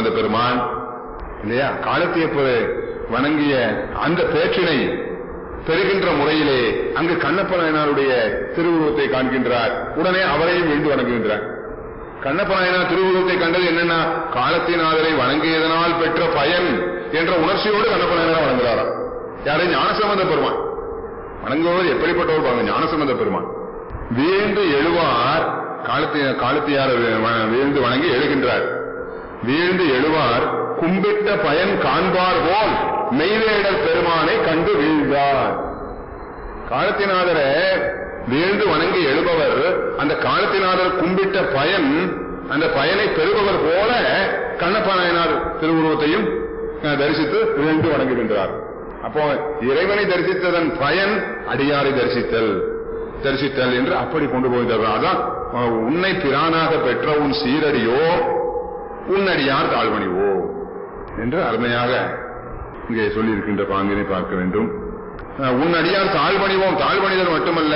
அந்த பெருமான் இல்லையா காலத்தியப்ப வணங்கிய அந்த பேற்றினை பெறுகின்ற முறையிலே அங்கு கண்ணப்ப நாயனாருடைய திருவுருவத்தை காண்கின்றார் உடனே அவரையும் வீழ்ந்து வணங்குகின்றார் கண்ணப்ப நாயனார் திருவுருவத்தை கண்டது என்னன்னா காலத்தினாதரை வணங்கியதனால் பெற்ற பயன் என்ற உணர்ச்சியோடு கண்ணப்ப நாயனார் வணங்குறாராம் யாரை ஞானசம்பந்த பெருமான் வணங்குவது எப்படிப்பட்டவர் பாருங்க ஞானசம்பந்த பெருமான் வீழ்ந்து எழுவார் காலத்தி காலத்தியார் வீழ்ந்து வணங்கி எழுகின்றார் வீழ்ந்து எழுவார் கும்பிட்ட பயன் காண்பார் போல் மெய்வேடர் பெருமானை கண்டு வீழ்ந்தார் காலத்தினாதரை வீழ்ந்து வணங்கி எழுபவர் அந்த காலத்தினாதர் கும்பிட்ட பயன் அந்த பயனை பெறுபவர் போல கண்ணப்ப நாயனார் திருவுருவத்தையும் அஹ், தரிசித்து வீழ்ந்து வணங்குகின்றார் அப்போ இறைவனை தரிசித்ததன் பயன் அடியாரை தரிசித்தல் தரிசித்தல் என்று அப்படி கொண்டு போகிறார் அதான் அஹ், உன்னை பிரானாக பெற்ற உன் சீரடியோ உன்னடியார் தாழ்வணிவோ என்று அருமையாக இங்கே சொல்லியிருக்கின்ற பாங்கினை பார்க்க வேண்டும் அஹ், உன் அடியார் தாழ்வணிவோம் தாழ்வணிதல் மட்டுமல்ல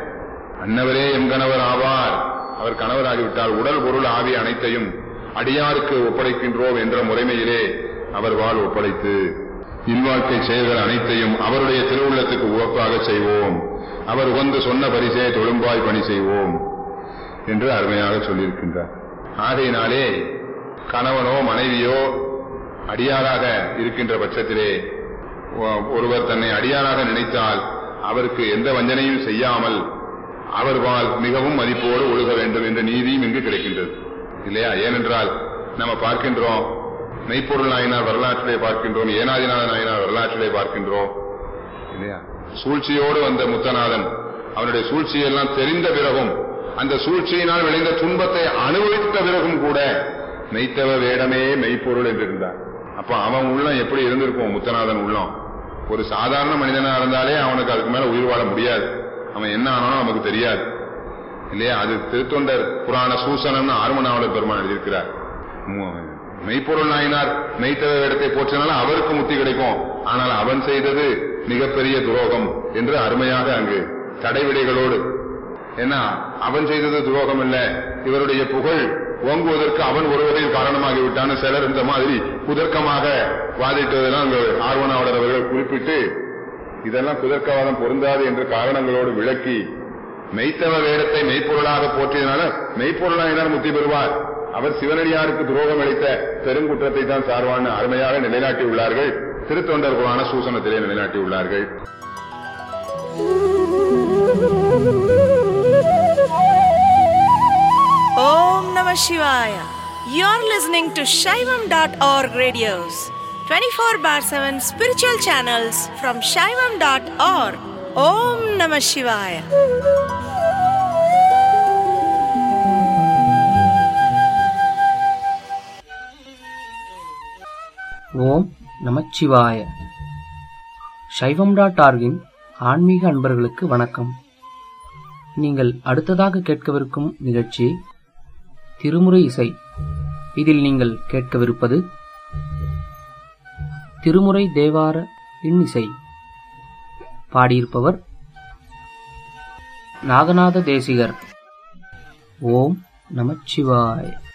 அன்னவரே எம் கணவர் ஆவார் அவர் கணவராகிவிட்டால் உடல் பொருள் ஆவி அனைத்தையும் அடியாருக்கு ஒப்படைக்கின்றோம் என்ற முறைமையிலே அவர் வாழ் ஒப்படைத்து இல்வாழ்க்கை செயல்கள் அனைத்தையும் அவருடைய திருவுள்ளத்துக்கு உவப்பாக செய்வோம் அவர் உகந்து சொன்ன பரிசே தொழும்பாய் பணி செய்வோம் என்று அருமையாக சொல்லியிருக்கின்றார் ஆகையினாலே கணவனோ மனைவியோ அடியாராக இருக்கின்ற பட்சத்திலே ஒ- ஒருவர் தன்னை அடியாராக நினைத்தால் அவருக்கு எந்த வஞ்சனையும் செய்யாமல் அவர் வாழ் மிகவும் மதிப்போடு ஒழுக வேண்டும் என்ற நீதியும் இங்கு கிடைக்கின்றது இல்லையா ஏனென்றால் நம்ம பார்க்கின்றோம் மெய்ப்பொருள் நாயனார் வரலாற்றிலே பார்க்கின்றோம் ஏனாதிநாத நாயனார் வரலாற்றிலே பார்க்கின்றோம் இல்லையா சூழ்ச்சியோடு வந்த முத்தநாதன் அவனுடைய சூழ்ச்சியெல்லாம் தெரிந்த பிறகும் அந்த சூழ்ச்சியினால் விளைந்த துன்பத்தை அனுபவித்த பிறகும் கூட மெய்த்தவ வேடமே மெய்ப்பொருள் என்று இருந்தார் அப்ப அவன் உள்ளம் எப்படி இருந்திருக்கும் முத்தநாதன் உள்ளம் ஒரு சாதாரண மனிதனா இருந்தாலே அவனுக்கு அதுக்கு மேல உயிர் வாழ முடியாது அவன் என்ன ஆனாலும் நமக்கு தெரியாது இல்லையா அது திருத்தொண்டர் புராண சூசனம்னு ஆர்மனாவளர் பெருமான் எழுதியிருக்கிறார் மு- மெய்ப்பொருள் நாயனார் மெய்த்தவ வேடத்தை போற்றினால அவருக்கு முக்தி கிடைக்கும் ஆனால் அவன் செய்தது மிகப்பெரிய துரோகம் என்று அருமையாக அங்கு தடைவிடைகளோடு ஏன்னா அவன் செய்தது துரோகம் இல்ல இவருடைய புகழ் ஓங்குவதற்கு அவன் ஒருவரில் காரணமாகி விட்டான்னு சிலர் இந்த மாதிரி குதர்க்கமாக வாதிட்டதெல்லாம் அங்கு ஆர்வனாவலர் அவர்கள் குறிப்பிட்டு இதெல்லாம் குதர்க்கவாதம் பொருந்தாது என்ற காரணங்களோடு விளக்கி மெய்த்தவ வேடத்தை மெய்ப்பொருளாக போற்றியதனால மெய்ப்பொருளாயினார் முக்தி பெறுவார் அவர் சிவனடியாருக்கு துரோகம் அளித்த பெருங்குற்றத்தை தான் சார்வான்னு அருமையாக நிலைநாட்டி உள்ளார்கள் திருத்தொண்டர் புராண சூசனத்திலே நிலைநாட்டி உள்ளார்கள் Om Namah Shivaya. You're listening to Shaivam.org radios, 24 bar 7 spiritual channels from Shaivam.org. Om Namah Shivaya. ஓம் நமச்சிவாய சைவம் டாட் ஆர்கின் ஆன்மீக அன்பர்களுக்கு வணக்கம் நீங்கள் அடுத்ததாக கேட்கவிருக்கும் நிகழ்ச்சி திருமுறை இசை இதில் நீங்கள் கேட்கவிருப்பது திருமுறை தேவார இன்னிசை பாடியிருப்பவர் நாகநாத தேசிகர் ஓம் நமச்சிவாய